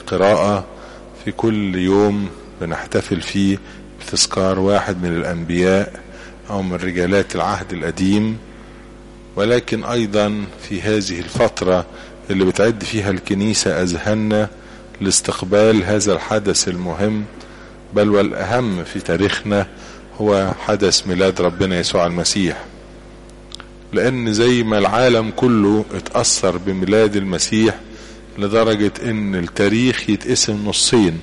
القراءة في كل يوم بنحتفل فيه بتذكار واحد من الأنبياء أو من رجالات العهد القديم ولكن أيضا في هذه الفترة اللي بتعد فيها الكنيسة أذهاننا لاستقبال هذا الحدث المهم بل والأهم في تاريخنا هو حدث ميلاد ربنا يسوع المسيح لأن زي ما العالم كله اتأثر بميلاد المسيح لدرجة ان التاريخ يتقسم نصين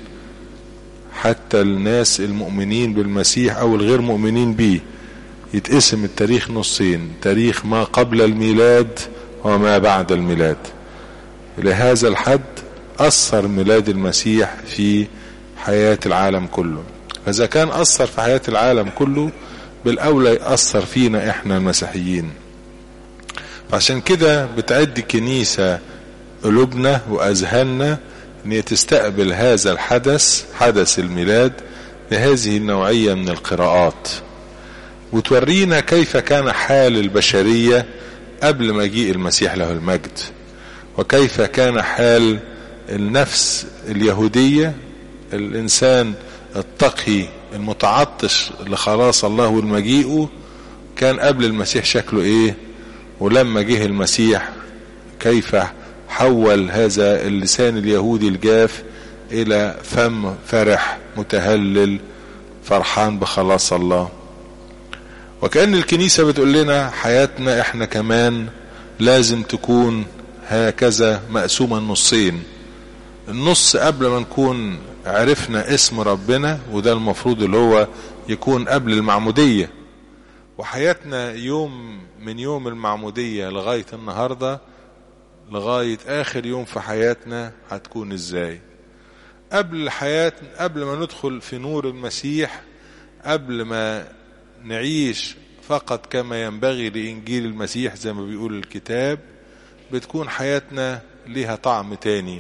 حتى الناس المؤمنين بالمسيح او الغير مؤمنين به يتقسم التاريخ نصين تاريخ ما قبل الميلاد وما بعد الميلاد لهذا الحد أثر ميلاد المسيح في حياة العالم كله فإذا كان أثر في حياة العالم كله بالأولى يأثر فينا إحنا المسيحيين فعشان كده بتعد كنيسة قلوبنا وأذهاننا أن هي تستقبل هذا الحدث حدث الميلاد بهذه النوعية من القراءات وتورينا كيف كان حال البشرية قبل مجيء المسيح له المجد وكيف كان حال النفس اليهودية الإنسان التقي المتعطش لخلاص الله والمجيئه كان قبل المسيح شكله ايه ولما جه المسيح كيف حول هذا اللسان اليهودي الجاف الى فم فرح متهلل فرحان بخلاص الله وكأن الكنيسة بتقول لنا حياتنا احنا كمان لازم تكون هكذا مقسومة نصين النص قبل ما نكون عرفنا اسم ربنا وده المفروض اللي هو يكون قبل المعمودية وحياتنا يوم من يوم المعمودية لغاية النهاردة لغاية آخر يوم في حياتنا هتكون ازاي قبل حياة قبل ما ندخل في نور المسيح قبل ما نعيش فقط كما ينبغي لإنجيل المسيح زي ما بيقول الكتاب بتكون حياتنا ليها طعم تاني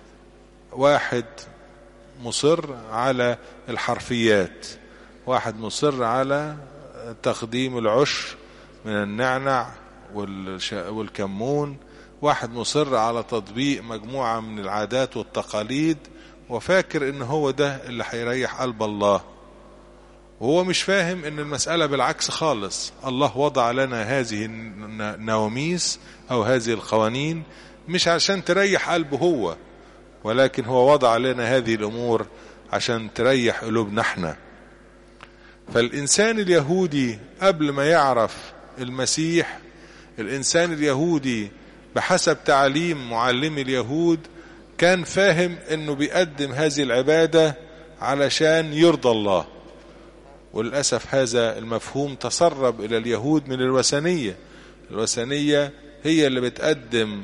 واحد مصر على الحرفيات واحد مصر على تقديم العشر من النعنع والكمون واحد مصر على تطبيق مجموعة من العادات والتقاليد وفاكر ان هو ده اللي هيريح قلب الله وهو مش فاهم ان المسألة بالعكس خالص الله وضع لنا هذه النواميس او هذه القوانين مش عشان تريح قلبه هو ولكن هو وضع لنا هذه الامور عشان تريح قلوبنا احنا فالانسان اليهودي قبل ما يعرف المسيح الانسان اليهودي بحسب تعليم معلمي اليهود كان فاهم انه بيقدم هذه العبادة علشان يرضى الله وللأسف هذا المفهوم تسرب إلى اليهود من الوثنية الوثنية هي اللي بتقدم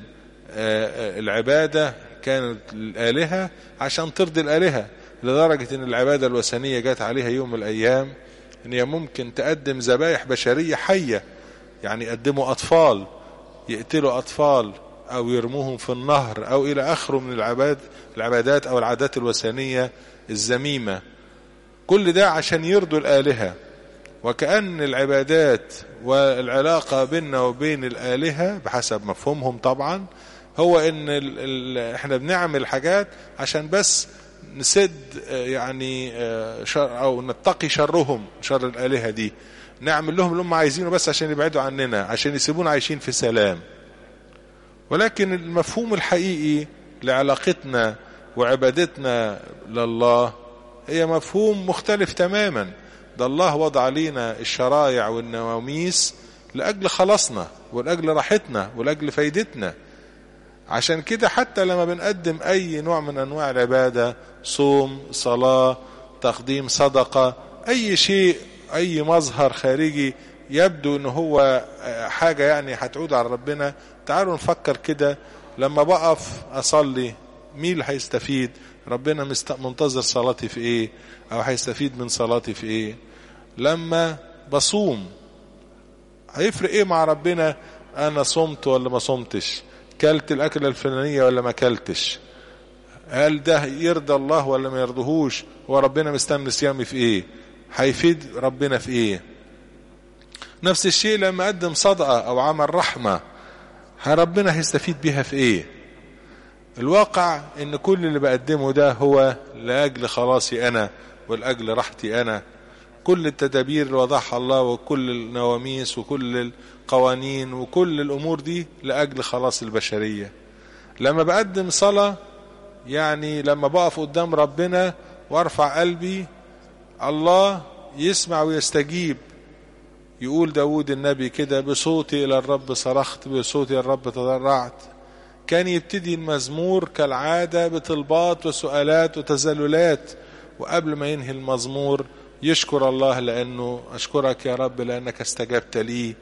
العبادة كانت الآلهة عشان ترضي الآلهة لدرجة ان العبادة الوثنية جات عليها يوم من الأيام ان هي ممكن تقدم ذبائح بشرية حية يعني يقدموا أطفال يقتلوا أطفال أو يرموهم في النهر أو إلى آخره من العباد العبادات أو العادات الوثنية الذميمة كل ده عشان يرضوا الآلهة وكأن العبادات والعلاقة بيننا وبين الآلهة بحسب مفهومهم طبعا هو ان ال ال احنا بنعمل حاجات عشان بس نسد يعني شر او نتقي شرهم شر الآلهة دي نعمل لهم اللي هم عايزينه بس عشان يبعدوا عننا عشان يسيبونا عايشين في سلام ولكن المفهوم الحقيقي لعلاقتنا وعبادتنا لله هي مفهوم مختلف تماما ده الله وضع لينا الشرائع والنواميس لأجل خلاصنا ولأجل راحتنا ولأجل فايدتنا عشان كده حتى لما بنقدم أي نوع من أنواع العبادة صوم صلاة تقديم صدقة أي شيء أي مظهر خارجي يبدو ان هو حاجة يعني هتعود على ربنا تعالوا نفكر كده لما بقف اصلي مين اللي هيستفيد ربنا منتظر صلاتي في ايه او هيستفيد من صلاتي في ايه لما بصوم هيفرق ايه مع ربنا انا صمت ولا ما صمتش كلت الاكله الفلانيه ولا ما كلتش هل ده يرضى الله ولا ما يرضهوش هو ربنا مستني صيامي في ايه هيفيد ربنا في ايه نفس الشيء لما اقدم صدقه او عمل رحمه ربنا هيستفيد بيها في ايه الواقع ان كل اللي بقدمه ده هو لاجل خلاصي انا ولاجل راحتي انا كل التدابير اللي وضعها الله وكل النواميس وكل القوانين وكل الامور دي لاجل خلاص البشريه لما بقدم صلاه يعني لما بقف قدام ربنا وارفع قلبي الله يسمع ويستجيب يقول داود النبي كده بصوتي إلى الرب صرخت بصوتي الرب تضرعت كان يبتدي المزمور كالعادة بطلبات وسؤالات وتزللات وقبل ما ينهي المزمور يشكر الله لأنه أشكرك يا رب لأنك استجبت لي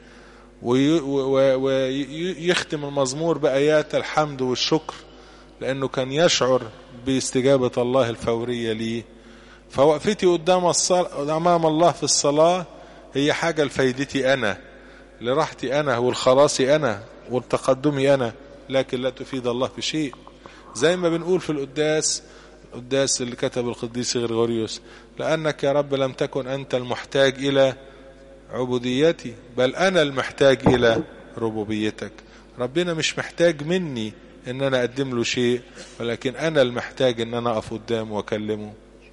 ويختم المزمور بآيات الحمد والشكر لأنه كان يشعر باستجابة الله الفورية ليه فوقفتي قدام الصلاة أمام الله في الصلاة هي حاجة لفايدتي أنا لراحتي أنا والخلاصي أنا والتقدمي أنا لكن لا تفيد الله في شيء زي ما بنقول في القداس القداس اللي كتب القديس غريغوريوس لأنك يا رب لم تكن أنت المحتاج إلى عبوديتي بل أنا المحتاج إلى ربوبيتك ربنا مش محتاج مني ان انا اقدم له شيء ولكن انا المحتاج ان انا اقف قدامه واكلمه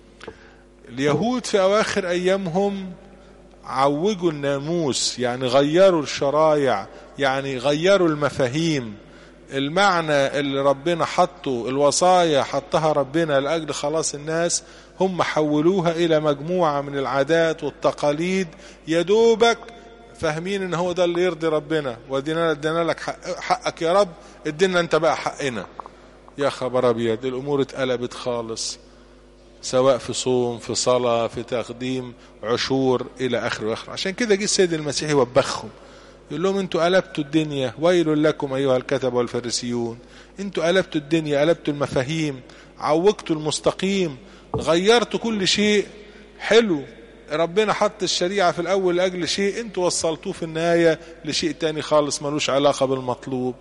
اليهود في اواخر ايامهم عوجوا الناموس يعني غيروا الشرايع يعني غيروا المفاهيم المعنى اللي ربنا حطه الوصايا حطها ربنا لأجل خلاص الناس هم حولوها إلى مجموعة من العادات والتقاليد يدوبك فاهمين ان هو ده اللي يرضي ربنا ودينا ادينا لك حق حقك يا رب ادينا انت بقى حقنا يا خبر ابيض الامور اتقلبت خالص سواء في صوم في صلاة في تقديم عشور إلى آخر وآخر عشان كده جه السيد المسيح يوبخهم يقول لهم انتوا قلبتوا الدنيا ويل لكم أيها الكتب والفريسيون انتوا قلبتوا الدنيا قلبتوا المفاهيم عوجتوا المستقيم غيرتوا كل شيء حلو ربنا حط الشريعة في الأول لأجل شيء انتوا وصلتوه في النهاية لشيء تاني خالص ملوش علاقة بالمطلوب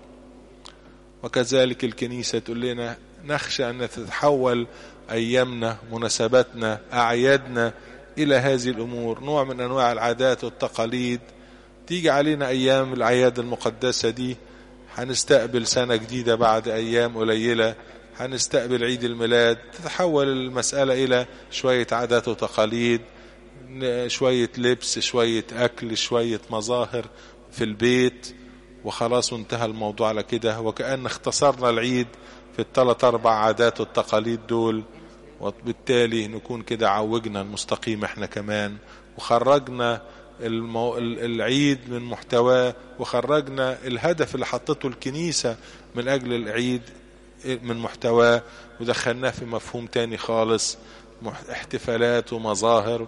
وكذلك الكنيسة تقول لنا نخشى أن تتحول أيامنا مناسباتنا أعيادنا إلى هذه الأمور نوع من أنواع العادات والتقاليد تيجي علينا أيام الأعياد المقدسة دي هنستقبل سنة جديدة بعد أيام قليلة هنستقبل عيد الميلاد تتحول المسألة إلى شوية عادات وتقاليد شوية لبس شوية أكل شوية مظاهر في البيت وخلاص انتهى الموضوع على كده وكأن اختصرنا العيد في الثلاث أربع عادات والتقاليد دول وبالتالي نكون كده عوجنا المستقيم احنا كمان وخرجنا المو... العيد من محتواه وخرجنا الهدف اللي حطته الكنيسة من أجل العيد من محتواه ودخلناه في مفهوم تاني خالص احتفالات ومظاهر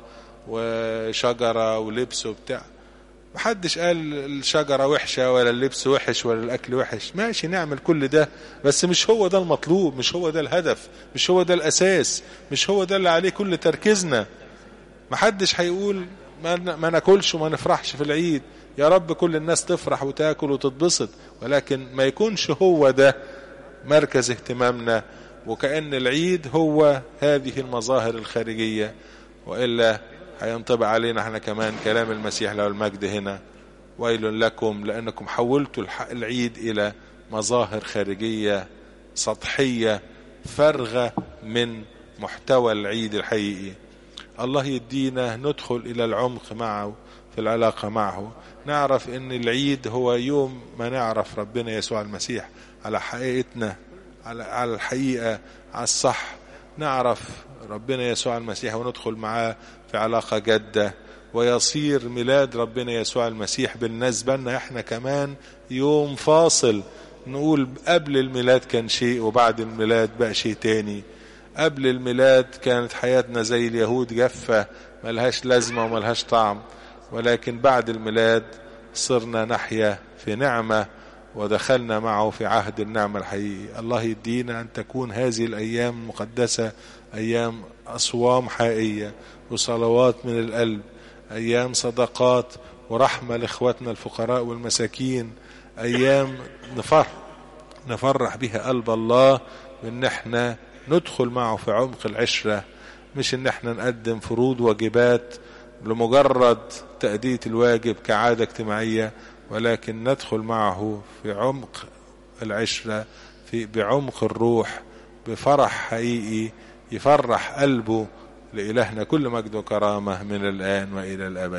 وشجرة ولبس وبتاع محدش قال الشجرة وحشة ولا اللبس وحش ولا الأكل وحش ماشي نعمل كل ده بس مش هو ده المطلوب مش هو ده الهدف مش هو ده الأساس مش هو ده اللي عليه كل تركيزنا محدش هيقول ما, ما ناكلش وما نفرحش في العيد يا رب كل الناس تفرح وتاكل وتتبسط ولكن ما يكونش هو ده مركز اهتمامنا وكأن العيد هو هذه المظاهر الخارجية وإلا هينطبق علينا احنا كمان كلام المسيح له المجد هنا ويل لكم لأنكم حولتوا العيد إلى مظاهر خارجية سطحية فرغة من محتوى العيد الحقيقي الله يدينا ندخل إلى العمق معه في العلاقة معه نعرف ان العيد هو يوم ما نعرف ربنا يسوع المسيح على حقيقتنا على على الحقيقة على الصح نعرف ربنا يسوع المسيح وندخل معاه في علاقة جادة ويصير ميلاد ربنا يسوع المسيح بالنسبة لنا احنا كمان يوم فاصل نقول قبل الميلاد كان شيء وبعد الميلاد بقى شيء تاني قبل الميلاد كانت حياتنا زي اليهود جافة ملهاش لازمة وملهاش طعم ولكن بعد الميلاد صرنا نحيا في نعمة ودخلنا معه في عهد النعمة الحقيقي الله يدينا أن تكون هذه الأيام المقدسة أيام أصوام حقيقية وصلوات من القلب أيام صدقات ورحمة لإخواتنا الفقراء والمساكين أيام نفرح نفرح بها قلب الله بأن احنا ندخل معه في عمق العشرة مش ان احنا نقدم فروض واجبات لمجرد تأدية الواجب كعادة اجتماعية ولكن ندخل معه في عمق العشرة في بعمق الروح بفرح حقيقي يفرح قلبه لإلهنا كل مجد وكرامة من الآن وإلى الأبد